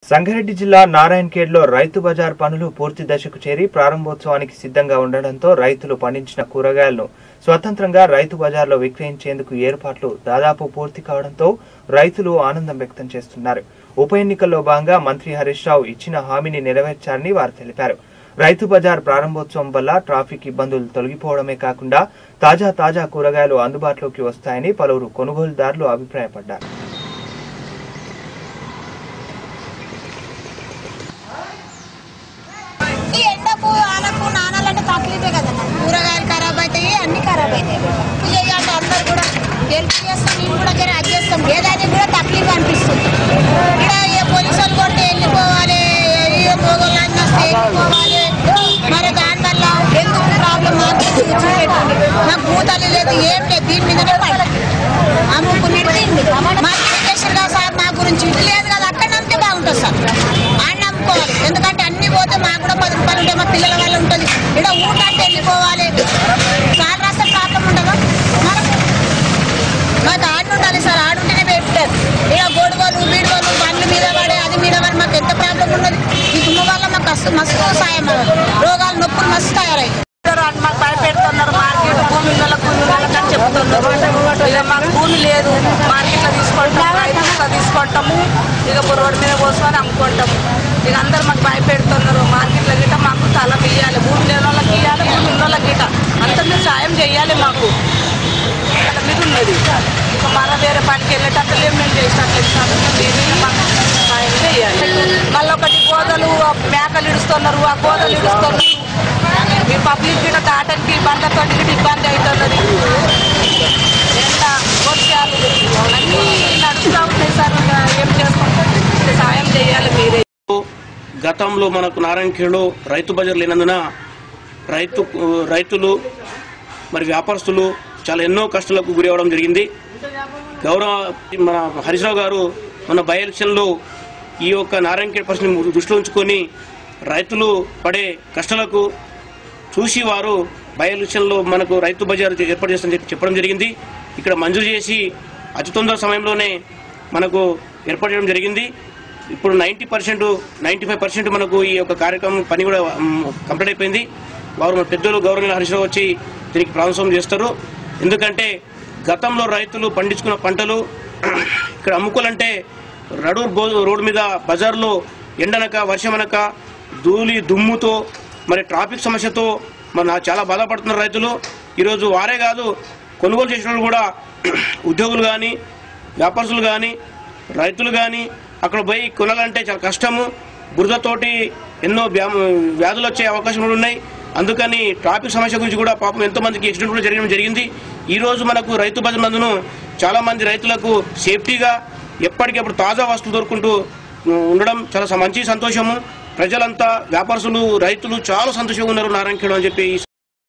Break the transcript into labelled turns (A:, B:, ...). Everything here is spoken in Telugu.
A: సంగారెడ్డి జిల్లా నారాయణఖేడ్లో రైతు బజార్ పనులు పూర్తి దశకు చేరి ప్రారంభోత్సవానికి సిద్ధంగా ఉండడంతో రైతులు పండించిన కూరగాయలను స్వతంత్రంగా రైతు బజార్లో విక్రయించేందుకు ఏర్పాట్లు దాదాపు పూర్తి కావడంతో రైతులు ఆనందం వ్యక్తం చేస్తున్నారు ఉప ఎన్నికల్లో భాగంగా మంత్రి హరీష్ రావు ఇచ్చిన హామీని నెరవేర్చారని వారు తెలిపారు రైతు బజార్ ప్రారంభోత్సవం వల్ల ట్రాఫిక్ ఇబ్బందులు తొలగిపోవడమే కాకుండా తాజా తాజా కూరగాయలు అందుబాటులోకి వస్తాయని పలువురు కొనుగోలుదారులు అభిప్రాయపడ్డారు
B: ఈ ఎండకు ఆనకు నానాలంటే తక్లీఫే కదన్న కూరగాయలు ఖరాబ్ అవుతాయి అన్ని ఖరాబ్ అవుతాయి హెల్ప్ చేయాలి అందరు కూడా హెల్ప్ చేస్తాం మేము కూడా జర అది చేస్తాం ఏదైనా కూడా తక్లీఫ్ అనిపిస్తుంది ఇక్కడ ఏ పోలీసు వాళ్ళు కొట్టి వెళ్ళిపోవాలి ఏ పోగోళ్ళని వస్తే వెళ్ళిపోవాలి మరి దానివల్ల ఎందుకు ప్రాబ్లం మాకు చూపెట్టండి మాకు భూతాలు లేదు ఏం లేదు దీని మీదనే పడాలి అమ్ముకునేది దీని మీద మాకు చేసారు కదా సార్ మా గురించి ఇది లేదు కదా అక్కడ నమ్మితే బాగుంటుంది సార్ ఆయన నమ్ముకోవాలి ఎందుకంటే అన్ని పోతే మాకు కూడా పది రూపాయలు ఉంటాయి మా పిల్లల వల్ల ఉంటుంది ఇక్కడ ఊటంటే వెళ్ళిపోవాలి సార్ రాస్తే ప్రాబ్లం ఉండదా మనకు మాకు ఆడు ఉండాలి సార్ ఆడుంటేనే పెట్టారు ఇక గొడవలు బీడవలు బండ్ల మీద పడే అది మీద పడి మాకు ఎంత ప్రాబ్లం ఉన్నది ఈ దుమ్ము వల్ల మాకు మస్తు మస్తు సాయం అవ్వదు. రోగాలు నొప్పులు మస్తు తయారయ్యాయి
C: అని మాకు భయపెడుతున్నారు మార్కెట్ భూమి నెల భూమి నెలకు అని చెప్తున్నారు ఇక మాకు భూమి లేదు మార్కెట్లో తీసుకుంటాము రైతులో తీసుకుంటాము ఇక రోడ్డు మీద పోసుకొని అమ్ముకుంటాము ఇక అందరు మాకు భయపెడుతున్నారు మార్కెట్లో గిట్ట మాకు తల ఇయ్యాలి భూమి లేని వాళ్ళకి ఇవ్వాలి భూమి ఉన్న వాళ్ళకి గిట్ట అంత మీరు సాయం చేయాలి మాకు అలా మీద ఉన్నది ఇక మరో వేరే పనికి వెళ్ళేటట్టు లేవు మేము చేసినట్లు మీరు మాకు సాయం చేయాలి మళ్ళీ ఒకటి గోదలు ఆ మేకలు ఇడుస్తున్నారు ఆ గోదలు ఇడుస్తున్నారు ఈ పబ్లిక్ గిట దాటానికి బండ్లతో గిట ఇబ్బంది అవుతున్నది ఎండ వర్షాలు అన్నీ నడుస్తూ ఉంటాయి సార్ ఇక ఏం చేసుకుంటాం సాయం చేయాలి మీరే
D: గతంలో మనకు నారాయణఖేడ్లో రైతు బజార్ లేనందున రైతు రైతులు మరి వ్యాపారస్తులు చాలా ఎన్నో కష్టాలకు గురి అవ్వడం జరిగింది గౌరవ మన హరీశ్రావు గారు మన బై ఎలక్షన్లో ఈ యొక్క నారాయణఖేడ్ పరిస్థితిని దృష్టిలో ఉంచుకొని రైతులు పడే కష్టాలకు చూసి వారు బై ఎలక్షన్లో మనకు రైతు బజార్ ఏర్పాటు చేస్తామని చెప్పి చెప్పడం జరిగింది ఇక్కడ మంజూరు చేసి అతి తొందర సమయంలోనే మనకు ఏర్పాటు చేయడం జరిగింది ఇప్పుడు ninety percent ninety five percent మనకు ఈ యొక్క కార్యక్రమం పని కూడా మ్, కంప్లీట్ అయిపోయింది వారు మన పెద్దలు గౌరవనీయ హరీశ్రావు వచ్చి దీనికి ప్రారంభం చేస్తారు ఎందుకంటే గతంలో రైతులు పండించుకున్న పంటలు ఇక్కడ అమ్ముకోవాలంటే రడూర్ బో రోడ్డు మీద బజార్లో ఎండనక వర్షమనక ధూళి దుమ్ముతో మరి ట్రాఫిక్ సమస్యతో మరి నా చాలా బాధపడుతున్నారు రైతులు ఈరోజు వారే కాదు కొనుగోలు చేసిన వాళ్ళు కూడా ఉద్యోగులు కానీ వ్యాపారస్తులు కానీ రైతులు కానీ అక్కడ పోయి కొనాలంటే చాలా కష్టము బురదతోటి ఎన్నో వ్యా- వ్యాధులు వచ్చే అవకాశం కూడా ఉన్నాయి అందుకని ట్రాఫిక్ సమస్య గురించి కూడా పాపం ఎంతో మందికి యాక్సిడెంట్ కూడా జరగడం జరిగింది ఈ రోజు మనకు రైతు బజార్ నందును చాలా మంది రైతులకు సేఫ్టీగా ఎప్పటికప్పుడు తాజా వస్తువులు దొరుకుంటూ ఉండడం చాలా మంచి సంతోషము ప్రజలంతా వ్యాపారస్తులు రైతులు చాలా సంతోషంగా ఉన్నారు నారాయణఖేడ్ అని చెప్పి